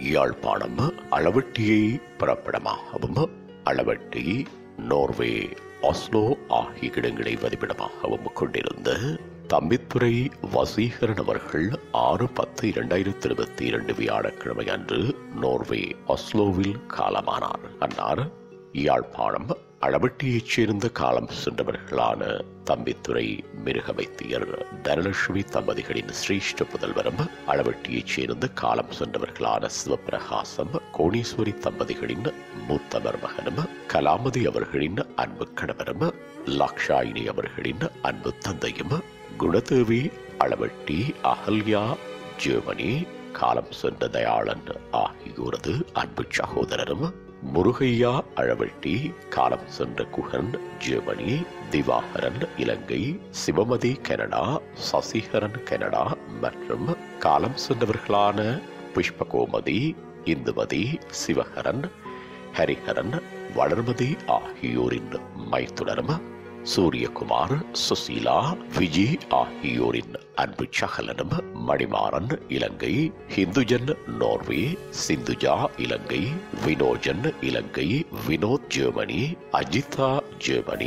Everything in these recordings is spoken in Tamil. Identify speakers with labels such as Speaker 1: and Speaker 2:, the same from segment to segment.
Speaker 1: யாழ்ப்பாணம் அளவட்டியை பிறப்பிடமாகவும் அளவட்டி நோர்வே ஆஸ்லோ ஆகிய இடங்களை வதிப்பிடமாகவும் கொண்டிருந்த தம்பித்துறை வசீகரன் அவர்கள் ஆறு பத்து இரண்டாயிரத்தி இருபத்தி இரண்டு வியாழக்கிழமை அன்று நோர்வே ஆஸ்லோவில் காலமானார் அன்னார் யாழ்ப்பாணம் அளவட்டியைச் சேர்ந்த காலம் சென்றவர்களான தம்பித்துறை மிருக வைத்தியர் தனலட்சுமி தம்பதிகளின் சிரேஷ்ட புதல்வரும் அளவட்டியைச் சேர்ந்த காலம் சென்றவர்களான சிவபிரகாசம் கோணீஸ்வரி தம்பதிகளின் மூத்த மருமகனும் கலாமதி அவர்களின் அன்பு கணவரும் லக்ஷாயினி அவர்களின் அன்பு தந்தையும் குணதேவி அளவட்டி அகல்யா ஜெர்மனி காலம் சென்ற தயாளன் ஆகியோரது அன்பு சகோதரரும் முருகையா அழவட்டி காலம் சென்ற Kugan Germany Thivakaran Ilangai Sivamathi Canada Sasikaran Canada மற்றும் காலம் சென்றவர்களான புஷ்பகோமதி இந்துமதி சிவகரன் ஹரிஹரன் வளர்மதி ஆகியோரின் மைத்துனரும் சூரியகுமார் சுசீலா விஜி ஆகியோரின் அன்பு சகலனும் Manimaran Ilangai Hinthujan Norway Sinthuja Ilangai Vinojan Ilangai Vinoth Germany Ajitha Germany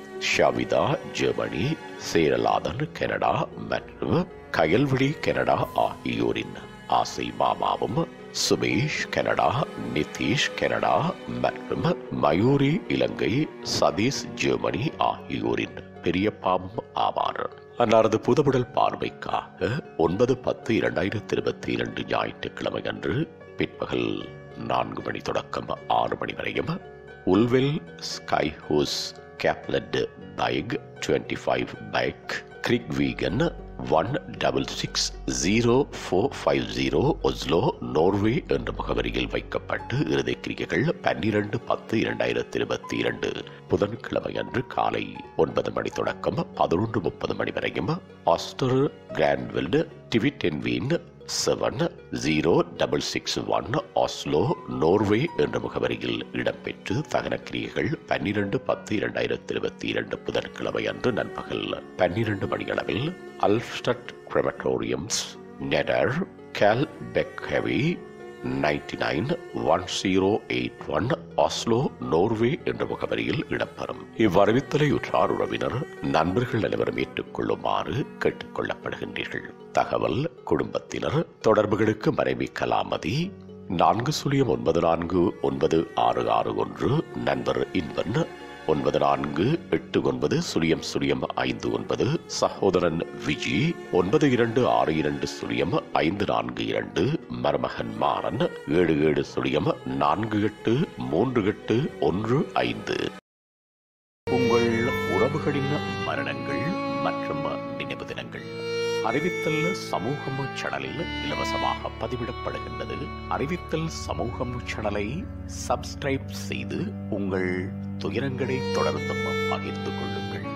Speaker 1: Shavitha Germany Cheralathan Canada மற்றும் கயல்விழி கனடா ஆகியோரின் ஆசை மாமாவும் சுமேஷ் கனடா நிதிஷ் கனடா மற்றும் மயூரி இலங்கை சதீஷ் ஜெர்மனி ஆகியோரின் பெரியப்பாவும் ஆவார் அன்னாரது புதவுடல் பார்வைக்காக ஒன்பது பத்து இரண்டாயிரத்தி இருபத்தி இரண்டு ஞாயிற்றுக்கிழமை அன்று பிற்பகல் நான்கு மணி தொடக்கம் ஆறு மணி வரையும் உல்வெல் ஸ்கை ஹூஸ் கேப்லட் பைக் டுவெண்ட்டி ஃபைவ் பைக் கிரிக் வீகன் one double six zero four five zero Oslo Norway என்ற முகவரியில் வைக்கப்பட்டு இறுதி கிரிகைகள் பன்னிரண்டு பத்து இரண்டாயிரத்தி இருபத்தி இரண்டு புதன்கிழமை அன்று காலை ஒன்பது மணி தொடக்கம் பதினொன்று முப்பது மணி வரையும் ஆஸ்டர் கிராண்ட்வெல்டு டிவிடென்வீன் seven zero double six one Oslo Norway என்ற முகவரியில் இடம்பெற்று தகனக்கிரியைகள் பன்னிரண்டு பத்து இரண்டாயிரத்தி இருபத்தி இரண்டு புதன்கிழமை அன்று நண்பகல் பன்னிரண்டு மணியளவில் அல்ஸ்டட் கிரெமட்டோரியம்ஸ் நெடர் கேல் பெக்ஹெவி ninety nine one zero eight one Oslo Norway என்ற முகவரியில் இடம்பெறும் இவ்வறிவித்தலை உற்றார் உறவினர் நண்பர்கள் அனைவரும் ஏற்றுக்கொள்ளுமாறு கேட்டுக் கொள்ளப்படுகின்றீர்கள் தகவல் குடும்பத்தினர் தொடர்புகளுக்கு மறைவி கலாமதி நான்கு சுழியம் ஒன்பது நான்கு ஒன்பது ஆறு ஆறு ஒன்று நண்பர் இன்பன் ஒன்பது நான்கு எட்டு ஒன்பது சுழியம் சுழியம் ஐந்து ஒன்பது சகோதரன் விஜி ஒன்பது இரண்டு ஆறு இரண்டு சுழியம் ஐந்து நான்கு இரண்டு மருமகன் மாறன் ஏழு ஏழு சுழியம் நான்கு எட்டு மூன்று எட்டு ஒன்று ஐந்து உங்கள் உறவுகளின் மரணங்கள் மற்றும் நினைவு தினங்கள் அறிவித்தல் சமூகம் சேனலில் இலவசமாக பதிவிடப்படுகின்றது அறிவித்தல் சமூகம் சேனலை சப்ஸ்கிரைப் செய்து உங்கள் துயரங்களை தொடர்ந்தும் பகிர்ந்து கொள்ளுங்கள்